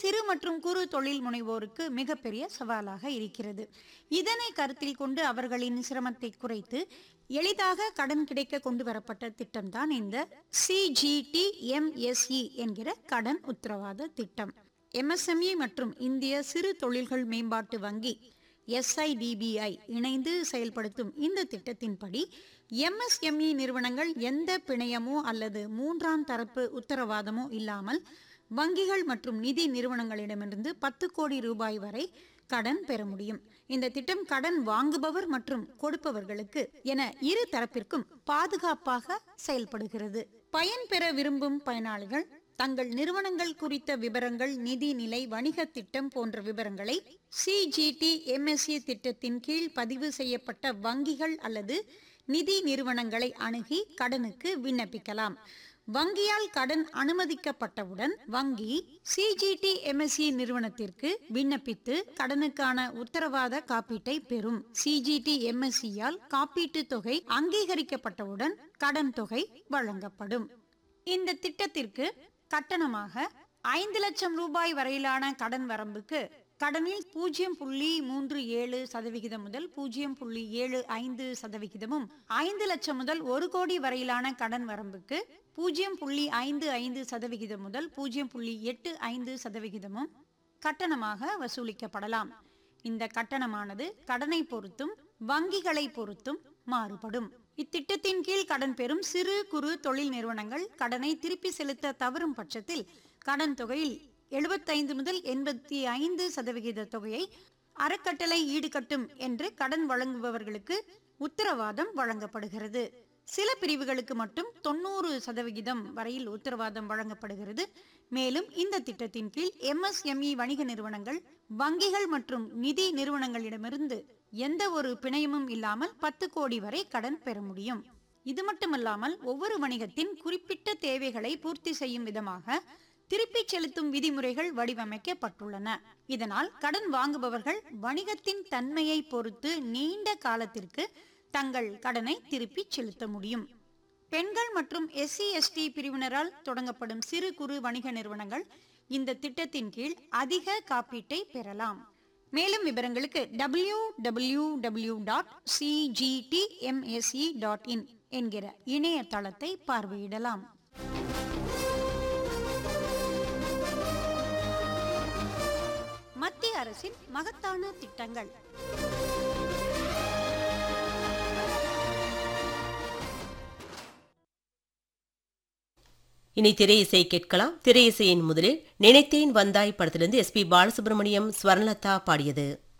சிறு மற்றும் குறு தொழில் முனைவோருக்கு மிகப்பெரிய சவாலாக இருக்கிறது இதனை கருத்தில் கொண்டு அவர்களின் சிரமத்தை குறைத்து எளிதாக கடன் கிடைக்க கொண்டு வரப்பட்ட திட்டம்தான் இந்த சிஜிடி எம்எஸ்இ என்கிற கடன் உத்தரவாத திட்டம் எம்எஸ்எம்இ மற்றும் இந்திய சிறு தொழில்கள் மேம்பாட்டு வங்கி எஸ்ஐடிபிஐ இணைந்து செயல்படுத்தும் இந்த திட்டத்தின்படி எம்எஸ்எம்இ நிறுவனங்கள் எந்த பிணையமோ அல்லது மூன்றாம் தரப்பு உத்தரவாதமோ இல்லாமல் வங்கிகள் மற்றும் நிதி நிறுவனங்களிடமிருந்து பத்து கோடி ரூபாய் வரை கடன் பெற முடியும் இந்த திட்டம் கடன் வாங்குபவர் மற்றும் கொடுப்பவர்களுக்கு என இரு தரப்பிற்கும் பாதுகாப்பாக செயல்படுகிறது பயன் பெற விரும்பும் பயனாளிகள் தங்கள் நிறுவனங்கள் குறித்த விவரங்கள் நிதி நிலை வணிக திட்டம் போன்ற விவரங்களை சிஜிடி எம்எஸ்சி திட்டத்தின் கீழ் பதிவு செய்யப்பட்ட வங்கிகள் அல்லது நிதி நிறுவனங்களை அணுகி கடனுக்கு விண்ணப்பிக்கலாம் வங்கியால் கடன் அனுமதிக்கப்பட்டவுடன் வங்கி சிஜிடி எம்எஸ்சி நிறுவனத்திற்கு விண்ணப்பித்து கடனுக்கான உத்தரவாத காப்பீட்டை பெறும் சிஜிடி எம்எஸ்சியால் காப்பீட்டு தொகை அங்கீகரிக்கப்பட்டவுடன் கடன் தொகை வழங்கப்படும் இந்த திட்டத்திற்கு கட்டணமாக ஐந்து லட்சம் ரூபாய் வரையிலான கடன் வரம்புக்கு கடனில் பூஜ்ஜியம் புள்ளி மூன்று ஏழு சதவிகிதம் முதல் பூஜ்ஜியம் புள்ளி ஏழு ஐந்து சதவிகிதமும் ஐந்து லட்சம் முதல் ஒரு கோடி வரையிலான கடன் வரம்புக்கு பூஜ்ஜியம் புள்ளி ஐந்து ஐந்து சதவிகிதம் முதல் பூஜ்ஜியம் புள்ளி எட்டு ஐந்து சதவிகிதமும் கட்டணமாக வசூலிக்கப்படலாம் இந்த கட்டணமானது கடனை பொறுத்தும் வங்கிகளை பொறுத்தும் மாறுபடும் இத்திட்டத்தின் கீழ் கடன் பெறும் சிறு குறு தொழில் நிறுவனங்கள் கடனை திருப்பி செலுத்த தவறும் பட்சத்தில் கடன் தொகையில் எழுபத்தைந்து முதல் எண்பத்தி ஐந்து சதவிகித தொகையை அறக்கட்டளை ஈடுகட்டும் என்று கடன் வழங்குபவர்களுக்கு உத்தரவாதம் வழங்கப்படுகிறது சில பிரிவுகளுக்கு மட்டும் தொண்ணூறு சதவிகிதம் வரையில் உத்தரவாதம் வழங்கப்படுகிறது மேலும் இந்த திட்டத்தின் கீழ் எம்எஸ்எம்இ வணிக நிறுவனங்கள் வங்கிகள் மற்றும் நிதி நிறுவனங்களிடமிருந்து எந்த ஒரு பிணையமும் இல்லாமல் பத்து கோடி வரை கடன் பெற முடியும் இது மட்டுமல்லாமல் ஒவ்வொரு வணிகத்தின் குறிப்பிட்ட தேவைகளை பூர்த்தி செய்யும் விதமாக திருப்பிச் செலுத்தும் விதிமுறைகள் வடிவமைக்கப்பட்டுள்ளன இதனால் கடன் வாங்குபவர்கள் வணிகத்தின் தன்மையை பொறுத்து நீண்ட காலத்திற்கு தங்கள் கடனை திருப்பிச் செலுத்த முடியும் பெண்கள் மற்றும் எஸ்சி எஸ்டி பிரிவினரால் தொடங்கப்படும் சிறு குறு வணிக நிறுவனங்கள் இந்த திட்டத்தின் கீழ் அதிக காப்பீட்டை பெறலாம் மேலும் விவரங்களுக்கு W W W dot C G T M S E dot in என்கிற இணையதளத்தை பார்வையிடலாம் மத்திய அரசின் மகத்தான திட்டங்கள் இனி திரை இசை கேட்கலாம் திரை இசையின் முதலில் நினைத்தேன் வந்தாய் படத்திலிருந்து எஸ் பி பாலசுப்ரமணியம் ஸ்வர்ணலதா பாடியது